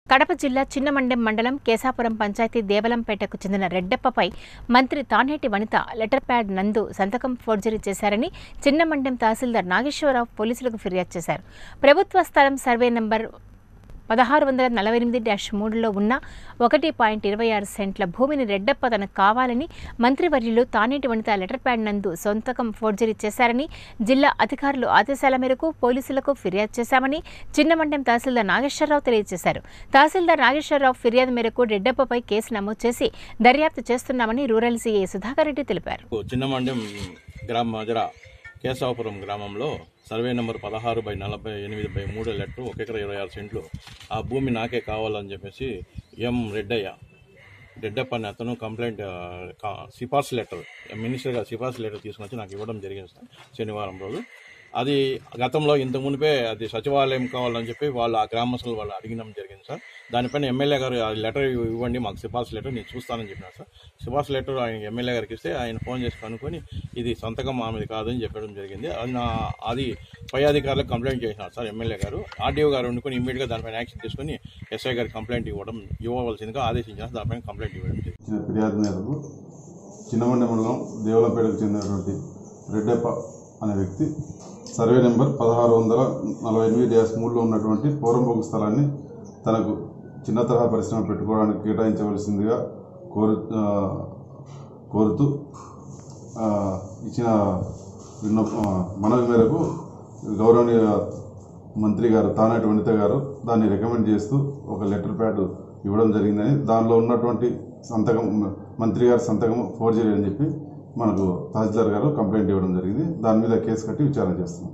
కడప జిల్లా చిన్నమండెం మండలం కేశాపురం పంచాయతీ దేవలంపేటకు చెందిన రెడ్డప్పపై మంత్రి తానేటి వనిత లెటర్ ప్యాడ్ నందు సంతకం ఫోర్జరీ చేశారని చిన్నమండెం తహసీల్దార్ నాగేశ్వరరావు పోలీసులకు ఫిర్యాదు చేశారు ప్రభుత్వ స్థలం సర్వే నంబర్ పదహారు వందల నలభై ఎనిమిది డాష్ మూడులో ఉన్న ఒకటి పాయింట్ ఇరవై ఆరు సెంట్ల భూమిని రెడ్డప్ప తనకు కావాలని మంత్రివర్యులు తానేటి వనిత లెటర్ ప్యాడ్ నందు సొంతకం ఫోర్జరీ చేశారని జిల్లా అధికారులు ఆదేశాల మేరకు పోలీసులకు ఫిర్యాదు చేశామని చిన్నమండెం తహసీల్దార్ నాగేశ్వరరావు తెలియజేశారు తహసీల్దార్ నాగేశ్వరరావు ఫిర్యాదు మేరకు రెడ్డప్పపై కేసు నమోదు చేసి దర్యాప్తు చేస్తున్నామని రూరల్ సీఏ సుధాకర్ రెడ్డి తెలిపారు చిన్నమండ్యం గ్రామ మజర కేశవాపురం గ్రామంలో సర్వే నెంబర్ పదహారు బై నలభై ఎనిమిది బై మూడు లెటర్ ఒక ఎకర ఇరవై ఆరు సెంట్లు ఆ భూమి నాకే కావాలని చెప్పేసి ఎం రెడ్డయ్య రెడ్డప్ప అనే అతను కంప్లైంట్ ఆ, కా- సిఫార్సు లెటర్ మినిస్టర్ గారు సిఫార్సు లెటర్ తీసుకుని వచ్చి నాకు ఇవ్వడం జరిగింది సార్ శనివారం రోజు అది గతంలో ఇంత మునిపే అది సచివాలయం కావాలని చెప్పి వాళ్ళు ఆ గ్రామస్తులు వాళ్ళు అడిగినం జరిగింది సార్ దానిపైన ఎమ్మెల్యే గారు ఆ లెటర్ ఇవ్వండి మాకు సిఫార్సు లెటర్ నేను చూస్తానని చెప్పినారు సార్ సిఫార్సు లెటర్ ఆయన ఎమ్మెల్యే గారికి ఇస్తే ఆయన ఫోన్ చేసి కనుక్కొని ఇది సంతకం ఆమెది కాదని చెప్పడం జరిగింది అది నా అది పై అధికారులకు కంప్లైంట్ చేసినారు సార్ ఎమ్మెల్యే గారు ఆర్డీఓ గారు వండుకొని ఇమీడియట్గా దానిపైన యాక్షన్ తీసుకొని ఎస్ఐ గారికి కంప్లైంట్ ఇవ్వడం ఇవ్వవలసిందిగా ఆదేశించారు దానిపైన కంప్లైంట్ ఇవ్వడం జరిగింది ఇచ్చిన ఫిర్యాదు మేరకు చిన్నమండి మండలం దేవలపేటకు చెందినటువంటి రెడ్డప్ప అనే వ్యక్తి సర్వే నెంబర్ పదహారు వందల నలభై ఎనిమిది డ్యాష్ మూడులో ఉన్నటువంటి పూరంబోగు స్థలాన్ని తనకు చిన్న తరహా పరిశ్రమ పెట్టుకోవడానికి కేటాయించవలసిందిగా కోరు ఆ, కోరుతూ ఆ, ఇచ్చిన విన్నప ఆ, మనవి మేరకు గౌరవనీయ మంత్రి గారు తానేటి వనిత గారు దాన్ని రికమెండ్ చేస్తూ ఒక లెటర్ ప్యాడ్ ఇవ్వడం జరిగిందని దానిలో ఉన్నటువంటి సంతకం మంత్రి గారి సంతకం ఫోర్జరీ అని చెప్పి మనకు తహసీల్దార్ గారు కంప్లైంట్ ఇవ్వడం జరిగింది దాని మీద కేసు కట్టి విచారణ చేస్తున్నాం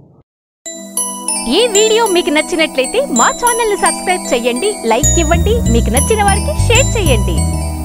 ఈ వీడియో మీకు నచ్చినట్లయితే మా ఛానల్ ని సబ్స్క్రైబ్ చేయండి లైక్ ఇవ్వండి మీకు నచ్చిన వారికి షేర్ చేయండి